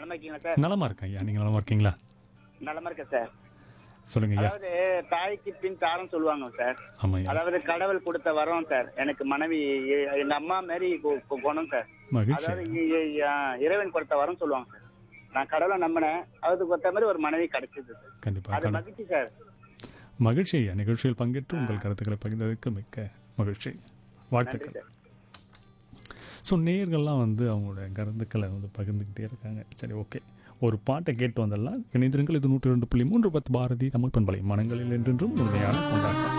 நலமா இருக்கீங்களா சார் நலமா இருக்கேன் ஐயா நீங்கள் நலமா இருக்கீங்களா நலமா இருக்கேன் சார் சொல்லுங்க ஐயா அதாவது தாய்க்கு பின் தாரம் சொல்லுவாங்க சார் ஆமாம் ஐயா அதாவது கடவுள் கொடுத்த வரம் சார் எனக்கு மனைவி எ- எங்க அம்மா மாரி கு- கு- குணம் சார் மகிழ்ச்சி அதாவது இ- இ- ஆ, இறைவன் கொடுத்த வரம் சொல்லுவாங்க சார் நான் கடவுளை நம்பினேன் அதுக்கு ஒத்த மாதிரி ஒரு மனைவி கிடைச்சது சார் கண்டிப்பாக அது மகிழ்ச்சி சார் மகிழ்ச்சி ஐயா நிகழ்ச்சியில் பங்கேற்று உங்கள் கருத்துக்களை பகிர்ந்ததற்கு மிக்க மகிழ்ச்சி நன்றி வாழ்த்துக்கள் சார் ஸோ நேயர்கள்லாம் வந்து அவங்களோட கருத்துக்களை வந்து பகிர்ந்துக்கிட்டே இருக்காங்க சரி ஓகே ஒரு பாட்டை கேட்டு வந்தெல்லாம் இணைந்திருங்கள் இது நூற்றி ரெண்டு புள்ளி மூன்று பத்து பாரதி தமிழ் பண்பலை மனங்களில் என்றென்றும் உண்மையான கொண்டாட்டம்